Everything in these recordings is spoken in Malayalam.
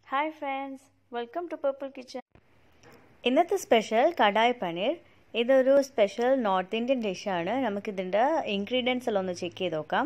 hi friends welcome to purple kitchen ഇന്നത്തെ സ്പെഷ്യൽ കടായ് പനീർ ഇതൊരു സ്പെഷ്യൽ നോർത്ത് ഇന്ത്യൻ ഡിഷാണ് നമുക്കിതിൻ്റെ ഇൻഗ്രീഡിയൻസ് എല്ലാം ഒന്ന് ചെക്ക് ചെയ്ത് നോക്കാം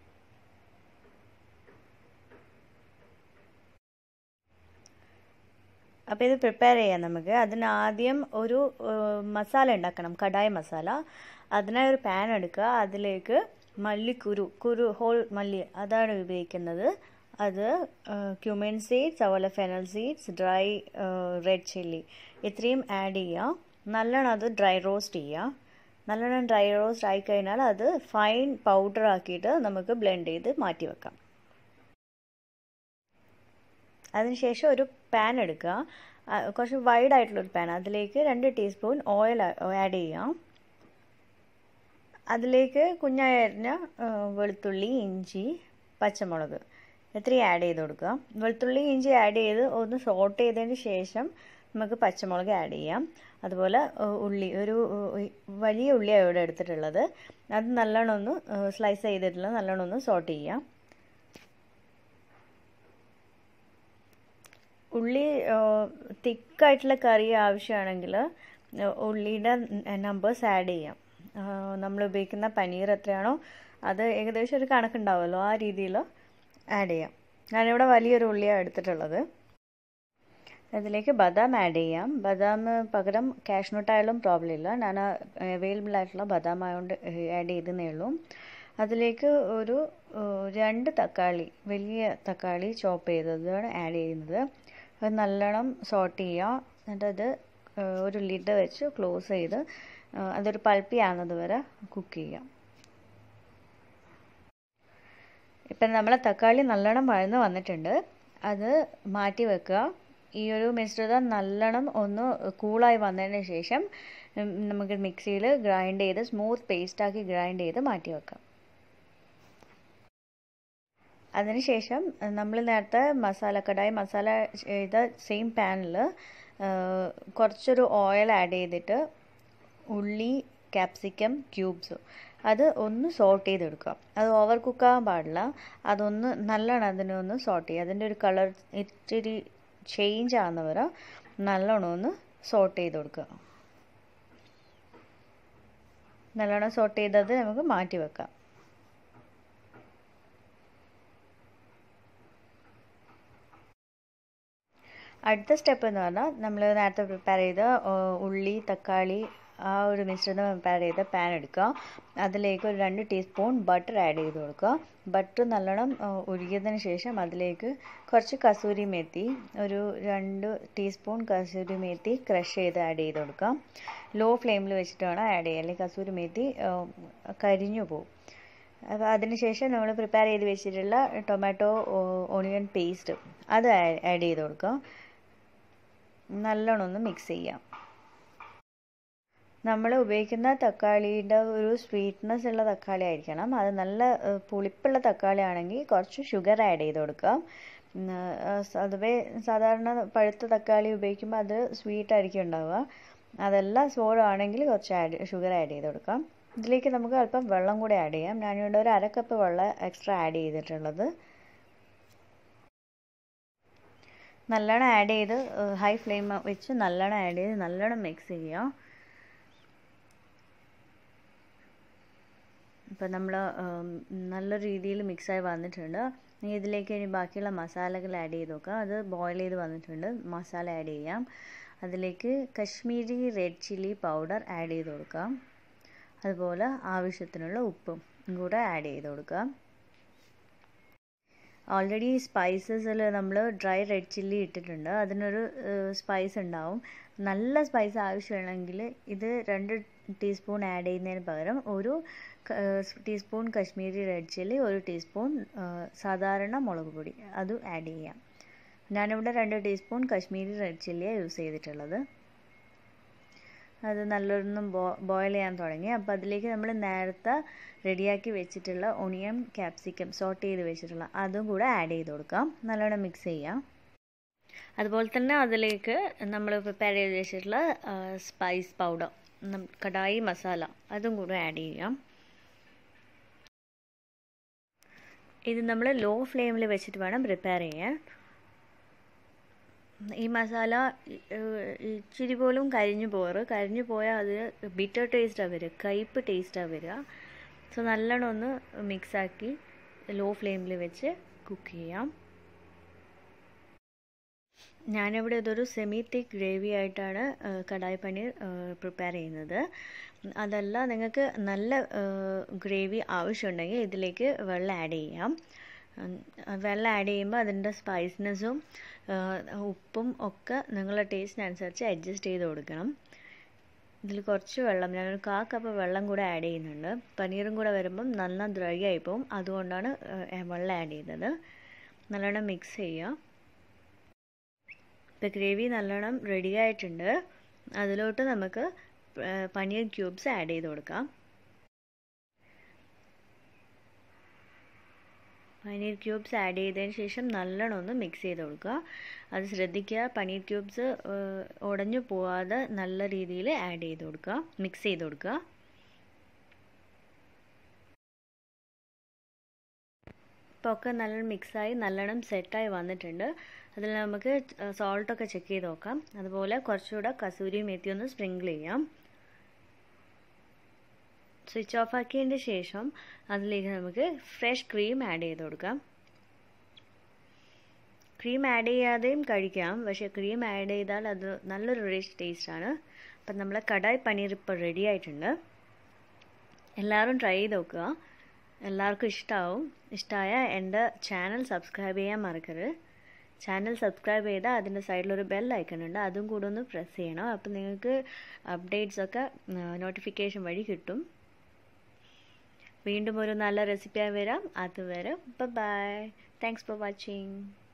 അപ്പോൾ ഇത് പ്രിപ്പയർ ചെയ്യാം നമുക്ക് അതിന് ആദ്യം ഒരു മസാല ഉണ്ടാക്കണം കടായി മസാല അതിനായി ഒരു പാൻ എടുക്കുക അതിലേക്ക് മല്ലിക്കുരു കുരു ഹോൾ മല്ലി അതാണ് ഉപയോഗിക്കുന്നത് അത് ക്യുമിൻ സീഡ്സ് അതുപോലെ fennel seeds dry red chilli ഇത്രയും ആഡ് ചെയ്യുക നല്ലോണം അത് ഡ്രൈ റോസ്റ്റ് ചെയ്യുക നല്ലോണം ഡ്രൈ റോസ്റ്റ് ആയി കഴിഞ്ഞാൽ അത് ഫൈൻ പൗഡർ ആക്കിയിട്ട് നമുക്ക് ബ്ലെൻഡ് ചെയ്ത് മാറ്റി വെക്കാം അതിനുശേഷം ഒരു പാൻ എടുക്കുക കുറച്ച് വൈഡ് ആയിട്ടുള്ളൊരു പാൻ അതിലേക്ക് രണ്ട് ടീസ്പൂൺ ഓയിൽ ആഡ് ചെയ്യാം അതിലേക്ക് കുഞ്ഞായി അരിഞ്ഞ വെളുത്തുള്ളി ഇഞ്ചി പച്ചമുളക് ഇത്രയും ആഡ് ചെയ്ത് കൊടുക്കുക വെളുത്തുള്ളി ഇഞ്ചി ആഡ് ചെയ്ത് ഒന്ന് സോട്ട് ചെയ്തതിന് ശേഷം നമുക്ക് പച്ചമുളക് ആഡ് ചെയ്യാം അതുപോലെ ഉള്ളി ഒരു വലിയ ഉള്ളിയാണ് ഇവിടെ എടുത്തിട്ടുള്ളത് അത് നല്ലോണം ഒന്ന് സ്ലൈസ് ചെയ്തിട്ടുള്ള നല്ലോണം ഒന്ന് സോട്ട് ചെയ്യാം ഉള്ളി തിക്കായിട്ടുള്ള കറി ആവശ്യമാണെങ്കിൽ ഉള്ളിയുടെ നമ്പേഴ്സ് ആഡ് ചെയ്യാം നമ്മൾ ഉപയോഗിക്കുന്ന പനീർ എത്രയാണോ അത് ഏകദേശം ഒരു കണക്കുണ്ടാവുമല്ലോ ആ രീതിയിൽ ആഡ് ചെയ്യാം ഞാനിവിടെ വലിയൊരു ഉള്ളിയാണ് എടുത്തിട്ടുള്ളത് അതിലേക്ക് ബദാം ആഡ് ചെയ്യാം ബദാം പകരം കാഷ്നട്ട് ആയാലും പ്രോബ്ലം ഇല്ല ഞാൻ അവൈലബിൾ ആയിട്ടുള്ള ബദാം ആയതുകൊണ്ട് ആഡ് ചെയ്തേ ഉള്ളൂ അതിലേക്ക് ഒരു രണ്ട് തക്കാളി വലിയ തക്കാളി ചോപ്പ് ചെയ്തതാണ് ആഡ് ചെയ്യുന്നത് അത് നല്ലോണം സോട്ട് ചെയ്യുക എന്നിട്ടത് ഒരു ലിഡ് വെച്ച് ക്ലോസ് ചെയ്ത് അതൊരു പൾപ്പി ആകുന്നത് വരെ കുക്ക് ചെയ്യാം ഇപ്പം നമ്മളെ തക്കാളി നല്ലോണം വഴന്ന് വന്നിട്ടുണ്ട് അത് മാറ്റി വെക്കുക ഈ ഒരു മിശ്രിതം നല്ലോണം ഒന്ന് കൂളായി വന്നതിന് ശേഷം നമുക്ക് മിക്സിയിൽ ഗ്രൈൻഡ് ചെയ്ത് സ്മൂത്ത് പേസ്റ്റാക്കി ഗ്രൈൻഡ് ചെയ്ത് മാറ്റി വെക്കാം അതിനുശേഷം നമ്മൾ നേരത്തെ മസാല കടായി മസാല ചെയ്ത സെയിം പാനിൽ കുറച്ചൊരു ഓയിൽ ആഡ് ചെയ്തിട്ട് ഉള്ളി ക്യാപ്സിക്കം ക്യൂബ്സ് അത് ഒന്ന് സോട്ട് ചെയ്തെടുക്കുക അത് ഓവർ കുക്കാകാൻ പാടില്ല അതൊന്ന് നല്ലോണം അതിനൊന്ന് സോട്ട് ചെയ്യുക അതിൻ്റെ ഒരു കളർ ഇത്തിരി ചേഞ്ച് ആകുന്നവരെ നല്ലോണം ഒന്ന് സോട്ട് ചെയ്ത് കൊടുക്കുക നല്ലോണം സോട്ട് ചെയ്തത് നമുക്ക് മാറ്റി വെക്കാം അടുത്ത സ്റ്റെപ്പ് എന്ന് പറഞ്ഞാൽ നമ്മൾ നേരത്തെ പ്രിപ്പയർ ചെയ്ത ഉള്ളി തക്കാളി ആ ഒരു മിശ്രിതം പ്രിപ്പയർ ചെയ്ത പാൻ എടുക്കുക അതിലേക്ക് ഒരു രണ്ട് ടീസ്പൂൺ ബട്ടർ ആഡ് ചെയ്ത് കൊടുക്കുക ബട്ടർ നല്ലോണം ഉരുകിയതിന് ശേഷം അതിലേക്ക് കുറച്ച് കസൂരി മേത്തി ഒരു രണ്ട് ടീസ്പൂൺ കസൂരി മേത്തി ക്രഷ് ചെയ്ത് ആഡ് ചെയ്ത് കൊടുക്കുക ലോ ഫ്ലെയിമിൽ വെച്ചിട്ട് വേണം ആഡ് ചെയ്യാൻ അല്ലെങ്കിൽ കസൂരി മേത്തി കരിഞ്ഞു പോകും അപ്പോൾ അതിനുശേഷം നമ്മൾ പ്രിപ്പയർ ചെയ്ത് വെച്ചിട്ടുള്ള ടൊമാറ്റോ ഓണിയൻ പേസ്റ്റ് അത് ആഡ് ചെയ്ത് കൊടുക്കുക നല്ലോണം ഒന്ന് മിക്സ് ചെയ്യാം നമ്മൾ ഉപയോഗിക്കുന്ന തക്കാളിയുടെ ഒരു സ്വീറ്റ്നെസ് ഉള്ള തക്കാളി ആയിരിക്കണം അത് നല്ല പുളിപ്പുള്ള തക്കാളി ആണെങ്കിൽ കുറച്ച് ഷുഗർ ആഡ് ചെയ്ത് കൊടുക്കുക അതുവേ സാധാരണ പഴുത്ത തക്കാളി ഉപയോഗിക്കുമ്പോൾ അത് സ്വീറ്റ് ആയിരിക്കും ഉണ്ടാവുക അതല്ല സോർ ആണെങ്കിൽ കുറച്ച് ആഡ് ഷുഗർ ആഡ് ചെയ്ത് കൊടുക്കാം ഇതിലേക്ക് നമുക്ക് അല്പം വെള്ളം കൂടി ആഡ് ചെയ്യാം ഞാനിവിടെ ഒരു അര കപ്പ് വെള്ളം എക്സ്ട്രാ ആഡ് ചെയ്തിട്ടുള്ളത് നല്ലോണം ആഡ് ചെയ്ത് ഹൈ ഫ്ലെയിം വെച്ച് നല്ലോണം ആഡ് ചെയ്ത് നല്ലോണം മിക്സ് ചെയ്യുക ഇപ്പം നമ്മൾ നല്ല രീതിയിൽ മിക്സായി വന്നിട്ടുണ്ട് ഇനി ഇതിലേക്ക് ഇനി ബാക്കിയുള്ള മസാലകൾ ആഡ് ചെയ്ത് നോക്കുക അത് ബോയിൽ ചെയ്ത് വന്നിട്ടുണ്ട് മസാല ആഡ് ചെയ്യാം അതിലേക്ക് Kashmiri red chilli powder add ചെയ്ത് കൊടുക്കാം അതുപോലെ ആവശ്യത്തിനുള്ള ഉപ്പും കൂടെ ആഡ് ചെയ്ത് കൊടുക്കുക ഓൾറെഡി സ്പൈസസിൽ നമ്മൾ ഡ്രൈ റെഡ് ചില്ലി ഇട്ടിട്ടുണ്ട് അതിനൊരു സ്പൈസ് ഉണ്ടാവും നല്ല സ്പൈസ് ആവശ്യമാണെങ്കിൽ ഇത് രണ്ട് ടീസ്പൂൺ ആഡ് ചെയ്യുന്നതിന് പകരം ഒരു ടീസ്പൂൺ കശ്മീരി റെഡ് ചില്ലി ഒരു ടീസ്പൂൺ സാധാരണ മുളക് പൊടി അത് ആഡ് ചെയ്യാം ഞാനിവിടെ രണ്ട് ടീസ്പൂൺ കശ്മീരി റെഡ് ചില്ലിയാണ് യൂസ് ചെയ്തിട്ടുള്ളത് അത് നല്ലൊന്നും ബോ ബോയിൽ ചെയ്യാൻ തുടങ്ങി അപ്പോൾ അതിലേക്ക് നമ്മൾ നേരത്തെ റെഡിയാക്കി വെച്ചിട്ടുള്ള ഒണിയൻ ക്യാപ്സിക്കം സോട്ട് ചെയ്ത് വെച്ചിട്ടുള്ള അതും കൂടെ ആഡ് ചെയ്ത് കൊടുക്കാം നല്ലോണം മിക്സ് ചെയ്യാം അതുപോലെ തന്നെ അതിലേക്ക് നമ്മൾ പ്രിപ്പയർ ചെയ്ത് വെച്ചിട്ടുള്ള സ്പൈസ് പൗഡർ കടായി മസാല അതും കൂടെ ആഡ് ചെയ്യാം ഇത് നമ്മൾ ലോ ഫ്ലെയിമിൽ വെച്ചിട്ട് വേണം പ്രിപ്പയർ ചെയ്യാൻ ഈ മസാല ഇച്ചിരി പോലും കരിഞ്ഞു പോറ് കരിഞ്ഞു പോയാൽ അത് ബിറ്റർ ടേസ്റ്റാണ് വരിക കയ്പ്പ് ടേസ്റ്റാണ് വരിക സോ നല്ലോണം ഒന്ന് മിക്സാക്കി ലോ ഫ്ലെയിമിൽ വെച്ച് കുക്ക് ചെയ്യാം ഞാനിവിടെ ഇതൊരു സെമി തിക്ക് ഗ്രേവി ആയിട്ടാണ് കടായി പനീർ പ്രിപ്പയർ ചെയ്യുന്നത് അതല്ല നിങ്ങൾക്ക് നല്ല ഗ്രേവി ആവശ്യമുണ്ടെങ്കിൽ ഇതിലേക്ക് വെള്ളം ആഡ് ചെയ്യാം വെള്ളം ആഡ് ചെയ്യുമ്പോൾ അതിൻ്റെ സ്പൈസ്നെസ്സും ഉപ്പും ഒക്കെ നിങ്ങളുടെ ടേസ്റ്റിനനുസരിച്ച് അഡ്ജസ്റ്റ് ചെയ്ത് കൊടുക്കണം ഇതിൽ കുറച്ച് വെള്ളം ഞാനൊരു കാ കപ്പ് വെള്ളം കൂടെ ആഡ് ചെയ്യുന്നുണ്ട് പനീറും കൂടെ വരുമ്പം നല്ല ഡ്രൈ ആയിപ്പോവും അതുകൊണ്ടാണ് വെള്ളം ആഡ് ചെയ്തത് നല്ലോണം മിക്സ് ചെയ്യുക ഇപ്പോൾ ഗ്രേവി നല്ലോണം റെഡി ആയിട്ടുണ്ട് അതിലോട്ട് നമുക്ക് പനീർ ക്യൂബ്സ് ആഡ് ചെയ്ത് കൊടുക്കാം പനീർ ക്യൂബ്സ് ആഡ് ചെയ്തതിന് ശേഷം നല്ലോണം ഒന്ന് മിക്സ് ചെയ്ത് കൊടുക്കുക അത് ശ്രദ്ധിക്കുക പനീർ ക്യൂബ്സ് ഉടഞ്ഞു പോവാതെ നല്ല രീതിയിൽ ആഡ് ചെയ്ത് കൊടുക്കുക മിക്സ് ചെയ്ത് കൊടുക്കുക ഇപ്പോൾ ഒക്കെ നല്ലോണം മിക്സായി നല്ലോണം സെറ്റായി വന്നിട്ടുണ്ട് അതിൽ നമുക്ക് സോൾട്ടൊക്കെ ചെക്ക് ചെയ്ത് നോക്കാം അതുപോലെ കുറച്ചുകൂടെ കസൂരി മെത്തി ഒന്ന് സ്പ്രിങ്കിൾ ചെയ്യാം സ്വിച്ച് ഓഫ് ആക്കിയതിൻ്റെ ശേഷം അതിലേക്ക് നമുക്ക് ഫ്രഷ് ക്രീം ആഡ് ചെയ്ത് കൊടുക്കാം ക്രീം ആഡ് ചെയ്യാതെയും കഴിക്കാം പക്ഷേ ക്രീം ആഡ് ചെയ്താൽ അത് നല്ലൊരു റിച്ച് ടേസ്റ്റാണ് അപ്പം നമ്മളെ കടായി പനീർ ഇപ്പോൾ റെഡി ആയിട്ടുണ്ട് എല്ലാവരും ട്രൈ ചെയ്ത് നോക്കുക എല്ലാവർക്കും ഇഷ്ടമാവും ഇഷ്ടമായ എൻ്റെ ചാനൽ സബ്സ്ക്രൈബ് ചെയ്യാൻ മറക്കരുത് ചാനൽ സബ്സ്ക്രൈബ് ചെയ്താൽ അതിൻ്റെ സൈഡിലൊരു ബെൽ ഐക്കൺ ഉണ്ട് അതും കൂടെ ഒന്ന് പ്രസ് ചെയ്യണം അപ്പം നിങ്ങൾക്ക് അപ്ഡേറ്റ്സ് ഒക്കെ നോട്ടിഫിക്കേഷൻ വഴി കിട്ടും വീണ്ടും ഒരു നല്ല റെസിപ്പിയായി വരാം അതുവരെ ബൈ താങ്ക്സ് ഫോർ വാച്ചിങ്